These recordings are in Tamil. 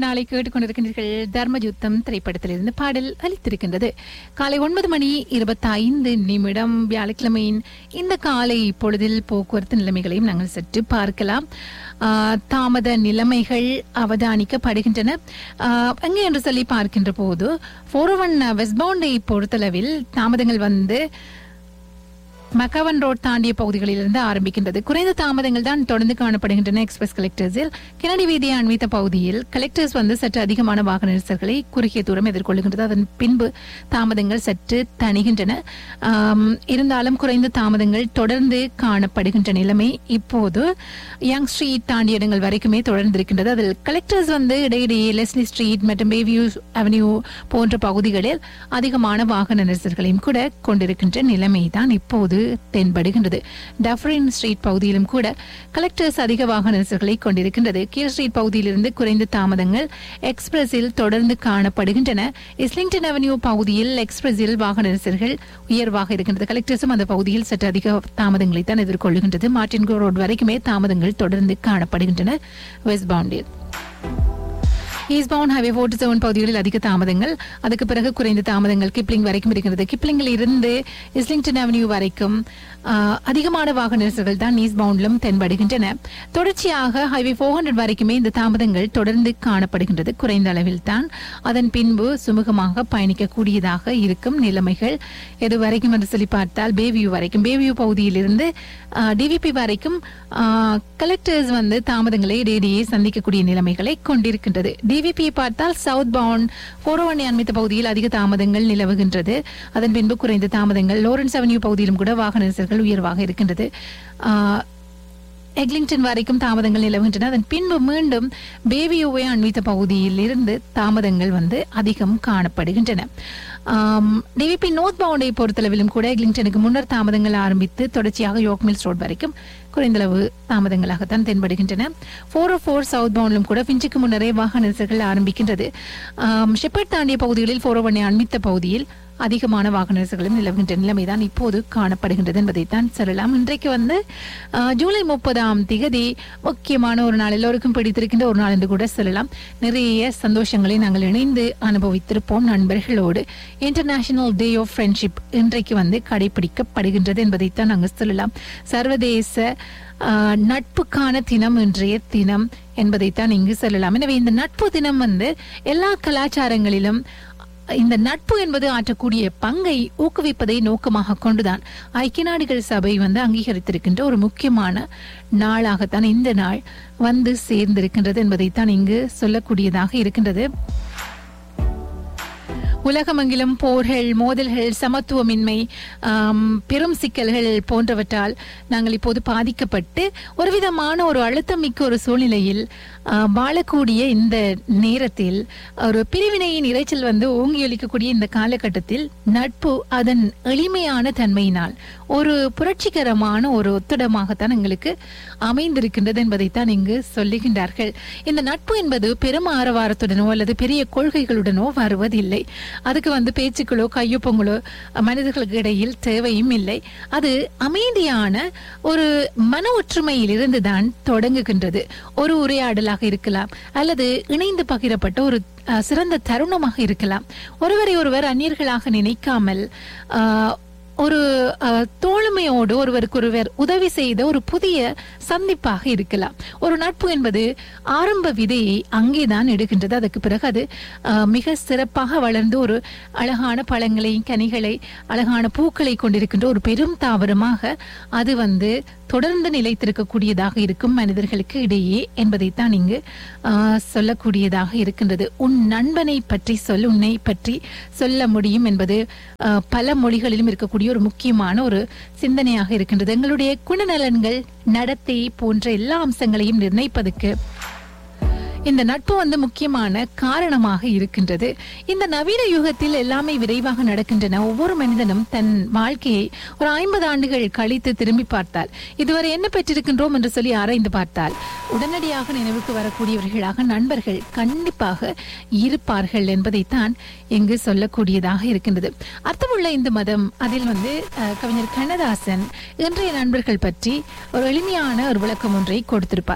நாளை கேட்டுக்கொண்டிருக்கின்றீர்கள் தர்மயுத்தம் திரைப்படத்திலிருந்து பாடல் அளித்திருக்கின்றது காலை ஒன்பது மணி இருபத்தைந்து நிமிடம் வியாழக்கிழமையின் இந்த காலை பொழுதில் போக்குவரத்து நிலைமைகளையும் நாங்கள் சற்று பார்க்கலாம் ஆ, தாமத நிலைமைகள் அவதானிக்கப்படுகின்றன ஆ, எங்கே என்று சொல்லி பார்க்கின்ற போது ஃபோர் ஒன் வெஸ்ட்பவுண்டை பொறுத்தளவில் தாமதங்கள் வந்து மகவன் ரோட் தாண்டிய பகுதிகளிலிருந்து ஆரம்பிக்கின்றது குறைந்த தாமதங்கள் தான் தொடர்ந்து காணப்படுகின்றன எக்ஸ்பிரஸ் கலெக்டர்ஸில் கெனடி வீதியை அண்மித்த பகுதியில் கலெக்டர்ஸ் வந்து சற்று அதிகமான வாகன நெரிசல்களை குறுகிய தூரம் எதிர்கொள்கின்றது அதன் பின்பு தாமதங்கள் சற்று தணிகின்றன ஆம், இருந்தாலும் குறைந்த தாமதங்கள் தொடர்ந்து காணப்படுகின்ற நிலைமை இப்போது யங் ஸ்ட்ரீட் தாண்டிய இடங்கள் வரைக்குமே தொடர்ந்து இருக்கின்றது அதில் கலெக்டர்ஸ் வந்து இடையிடையே லெஸ்லி ஸ்ட்ரீட் மற்றும் பேவியூ அவென்யூ போன்ற பகுதிகளில் அதிகமான வாகன நெரிசல்களையும் கூட கொண்டிருக்கின்ற நிலைமை தான் இப்போது தென்படுகின்றது டஃபரின் ஸ்ட்ரீட் பகுதியிலும் கூட கலெக்டர்ஸ் அதிக வாகன நெரிசல்களை கொண்டிருக்கின்றது கீழ் ஸ்ட்ரீட் பகுதியிலிருந்து குறைந்த தாமதங்கள் எக்ஸ்பிரஸில் தொடர்ந்து காணப்படுகின்றன இஸ்லிங்டன் அவென்யூ பகுதியில் எக்ஸ்பிரஸில் வாகன நெரிசல்கள் உயர்வாக இருக்கின்றது கலெக்டர்ஸும் அந்த பகுதியில் சற்று அதிக தாமதங்களை தான் எதிர்கொள்கின்றது மார்டின் ரோட் வரைக்குமே தாமதங்கள் தொடர்ந்து காணப்படுகின்றன வெஸ்ட் பவுண்டில் eastbound highway forty seven பகுதிகளில் அதிக தாமதங்கள் அதுக்கு பிறகு குறைந்த தாமதங்கள் கிப்ளிங் வரைக்கும் இருக்கிறது கிப்ளிங்கில் இருந்து இஸ்லிங்டன் அவென்யூ வரைக்கும் ஆஹ், அதிகமான வாகன நெரிசல்கள் தான் ஈஸ்ட் பவுண்டிலும் தென்படுகின்றன தொடர்ச்சியாக ஹைவே ஃபோர் ஹண்ட்ரட் வரைக்குமே இந்த தாமதங்கள் தொடர்ந்து காணப்படுகின்றது குறைந்த அளவில் தான் அதன் பின்பு சுமூகமாக பயணிக்கக்கூடியதாக இருக்கும் நிலைமைகள் எது வரைக்கும் என்று சொல்லி பார்த்தால் பேவியூ வரைக்கும் பேவியூ பகுதியிலிருந்து டிவிபி வரைக்கும் கலெக்டர்ஸ் வந்து தாமதங்களை இடையிடையே சந்திக்கக்கூடிய நிலைமைகளை கொண்டிருக்கின்றது டிவிபியை பார்த்தால் சவுத் பவுண்ட் போரோவணி அண்மித்த பகுதியில் அதிக தாமதங்கள் நிலவுகின்றது அதன் பின்பு குறைந்த தாமதங்கள் லோரன்ஸ் அவென்யூ பகுதியிலும் கூட வாகன நெரிசல்கள் உயர்வாக இருக்கின்றது ஆஹ், எக்லிங்டன் வரைக்கும் தாமதங்கள் நிலவுகின்றன அதன் பின்பு மீண்டும் பேபியோவை அண்மித்த பகுதியில் இருந்து தாமதங்கள் வந்து அதிகம் காணப்படுகின்றன டிவிபி நோர்த் பவுண்டை பொறுத்தளவிலும் கூட எக்லிங்டனுக்கு முன்னர் தாமதங்கள் ஆரம்பித்து தொடர்ச்சியாக யோக் மில்ஸ் ரோட் வரைக்கும் குறைந்தளவு தாமதங்களாகத்தான் தென்படுகின்றன ஃபோர் ஓ ஃபோர் சவுத் பவுண்டிலும் கூட பிஞ்சுக்கு முன்னரே வாகன நெரிசல்கள் ஆரம்பிக்கின்றது ஷெப்பர்ட் தாண்டிய பகுதிகளில் ஃபோர் ஓ அண்மித்த பகுதியில் அதிகமான வாகன நெரிசல்களும் நிலவுகின்ற நிலைமைதான் இப்போது காணப்படுகின்றது என்பதைத்தான் சொல்லலாம் இன்றைக்கு வந்து ஆஹ், ஜூலை முப்பதாம் திகதி முக்கியமான ஒரு நாள் எல்லோருக்கும் பிடித்திருக்கின்ற ஒரு நாள் என்று கூட சொல்லலாம் நிறைய சந்தோஷங்களை நாங்கள் இணைந்து அனுபவித்திருப்போம் நண்பர்களோடு இன்டர்நேஷனல் டே ஆஃப் ஃப்ரெண்ட்ஷிப் இன்றைக்கு வந்து கடைபிடிக்கப்படுகின்றது என்பதைத்தான் நாங்கள் சொல்லலாம் சர்வதேச ஆஹ், நட்புக்கான தினம் இன்றைய தினம் என்பதைத்தான் இங்கு சொல்லலாம் எனவே இந்த நட்பு தினம் வந்து எல்லா கலாச்சாரங்களிலும் இந்த நட்பு என்பது ஆற்றக்கூடிய பங்கை ஊக்குவிப்பதை நோக்கமாக கொண்டுதான் ஐக்கிய நாடுகள் சபை வந்து அங்கீகரித்திருக்கின்ற ஒரு முக்கியமான நாளாகத்தான் இந்த நாள் வந்து சேர்ந்திருக்கின்றது என்பதைத்தான் இங்கு சொல்லக்கூடியதாக இருக்கின்றது உலகமெங்கிலும் போர்கள் மோதல்கள் சமத்துவமின்மை ஆம், பெரும் சிக்கல்கள் போன்றவற்றால் நாங்கள் இப்போது பாதிக்கப்பட்டு ஒரு விதமான ஒரு அழுத்தமிக்க ஒரு சூழ்நிலையில் ஆ, வாழக்கூடிய இந்த நேரத்தில் ஒரு பிரிவினையின் இரைச்சல் வந்து ஓங்கி ஒலிக்கக்கூடிய இந்த காலகட்டத்தில் நட்பு அதன் எளிமையான தன்மையினால் ஒரு புரட்சிகரமான ஒரு ஒத்துடமாகத்தான் எங்களுக்கு அமைந்திருக்கின்றது என்பதைத்தான் இங்கு சொல்லுகின்றார்கள் இந்த நட்பு என்பது பெரும் ஆரவாரத்துடனோ அல்லது பெரிய கொள்கைகளுடனோ வருவதில்லை அதுக்கு வந்து பேச்சுக்களோ கையொப்பங்களோ மனிதர்களுக்கு இடையில் தேவையும் இல்லை அது அமைதியான ஒரு மன ஒற்றுமையில் இருந்துதான் தொடங்குகின்றது ஒரு உரையாடலாக இருக்கலாம் அல்லது இணைந்து பகிரப்பட்ட ஒரு அஹ், சிறந்த தருணமாக இருக்கலாம் ஒருவரை ஒருவர் அந்நியர்களாக நினைக்காமல் ஆஹ், ஒரு அஹ், தோழமையோடு ஒருவருக்கொருவர் உதவி செய்த ஒரு புதிய சந்திப்பாக இருக்கலாம் ஒரு நட்பு என்பது ஆரம்ப விதையை அங்கேதான் எடுக்கின்றது அதுக்கு பிறகு அது அஹ், மிக சிறப்பாக வளர்ந்து ஒரு அழகான பழங்களை கனிகளை அழகான பூக்களை கொண்டிருக்கின்ற ஒரு பெரும் தாவரமாக அது வந்து தொடர்ந்து நிலைத்திருக்கக்கூடியதாக இருக்கும் மனிதர்களுக்கு இடையே என்பதைத்தான் இங்கு ஆஹ், சொல்லக்கூடியதாக இருக்கின்றது உன் நண்பனை பற்றி சொல் உன்னை பற்றி சொல்ல முடியும் என்பது ஆஹ், பல மொழிகளிலும் இருக்கக்கூடிய ஒரு முக்கியமான ஒரு சிந்தனையாக இருக்கின்றது எங்களுடைய குணநலன்கள் நடத்தை போன்ற எல்லா அம்சங்களையும் நிர்ணயிப்பதற்கு இந்த நட்பு வந்து முக்கியமான காரணமாக இருக்கின்றது இந்த நவீன யுகத்தில் எல்லாமே விரைவாக நடக்கின்றன ஒவ்வொரு மனிதனும் தன் வாழ்க்கையை ஒரு ஐம்பது ஆண்டுகள் கழித்து திரும்பி பார்த்தால் இதுவரை என்ன பெற்றிருக்கின்றோம் என்று சொல்லி ஆராய்ந்து பார்த்தால் உடனடியாக நினைவுக்கு வரக்கூடியவர்களாக நண்பர்கள் கண்டிப்பாக இருப்பார்கள் என்பதைத்தான் இங்கு சொல்லக்கூடியதாக இருக்கின்றது அர்த்தமுள்ள இந்த மதம் அதில் வந்து அஹ், கவிஞர் கண்ணதாசன் இன்றைய நண்பர்கள் பற்றி ஒரு எளிமையான ஒரு விளக்கம் ஒன்றை கொடுத்திருப்பார்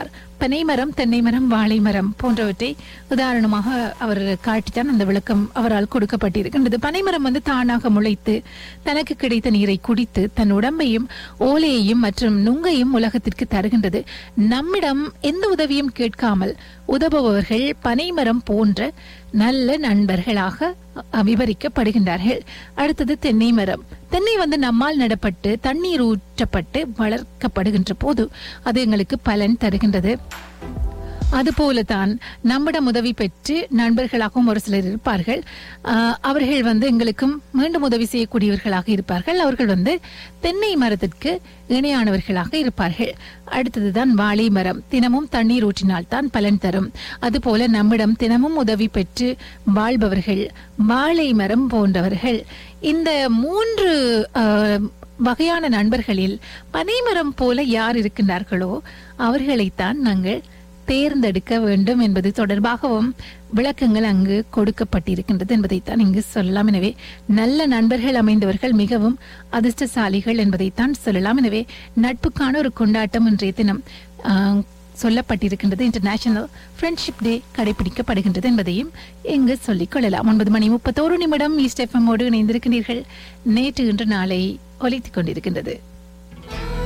பனைமரம் தென்னைமரம் வாழைமரம் போன்றவற்றை உதாரணமாக அவர் காட்டித்தான் அந்த விளக்கம் அவரால் கொடுக்கப்பட்டிருக்கின்றது பனைமரம் வந்து தானாக முளைத்து தனக்கு கிடைத்த நீரை குடித்து தன் உடம்பையும் ஓலையையும் மற்றும் நுங்கையும் உலகத்திற்கு தருகின்றது நம்மிடம் எந்த உதவியும் கேட்காமல் உதவுபவர்கள் பனைமரம் போன்ற நல்ல நண்பர்களாக அ- விவரிக்கப்படுகின்றார்கள் அடுத்தது தென்னை மரம் தென்னை வந்து நம்மால் நடப்பட்டு தண்ணீர் ஊற்றப்பட்டு வளர்க்கப்படுகின்ற போது அது எங்களுக்கு பலன் தருகின்றது அதுபோலதான் நம்மிடம் உதவி பெற்று நண்பர்களாகவும் ஒரு சிலர் இருப்பார்கள் ஆஹ் அவர்கள் வந்து எங்களுக்கும் மீண்டும் உதவி செய்யக்கூடியவர்களாக இருப்பார்கள் அவர்கள் வந்து தென்னை மரத்திற்கு இணையானவர்களாக இருப்பார்கள் அடுத்ததுதான் வாழை மரம் தினமும் தண்ணீர் ஊற்றினால் தான் பலன் தரும் அதுபோல நம்மிடம் தினமும் உதவி பெற்று வாழ்பவர்கள் வாழை மரம் போன்றவர்கள் இந்த மூன்று ஆஹ், வகையான நண்பர்களில் பனைமரம் போல யார் இருக்கின்றார்களோ அவர்களைத்தான் நாங்கள் தேர்ந்தெடுக்க வேண்டும் என்பது தொடர்பாகவும் விளக்கங்கள் அங்கு கொடுக்கப்பட்டிருக்கின்றது என்பதைத்தான் இங்கு சொல்லலாம் எனவே நல்ல நண்பர்கள் அமைந்தவர்கள் மிகவும் அதிர்ஷ்டசாலிகள் என்பதைத்தான் சொல்லலாம் எனவே நட்புக்கான ஒரு கொண்டாட்டம் இன்றைய தினம் ஆஹ், சொல்லப்பட்டிருக்கின்றது இன்டர்நேஷனல் ஃப்ரெண்ட்ஷிப் டே கடைபிடிக்கப்படுகின்றது என்பதையும் இங்கு சொல்லிக் கொள்ளலாம் ஒன்பது மணி முப்பத்தோரு நிமிடம் ஈஸ்ட் எஃப்எம்மோடு இணைந்திருக்கின்றீர்கள் நேற்று இன்று நாளை ஒலித்துக் கொண்டிருக்கின்றது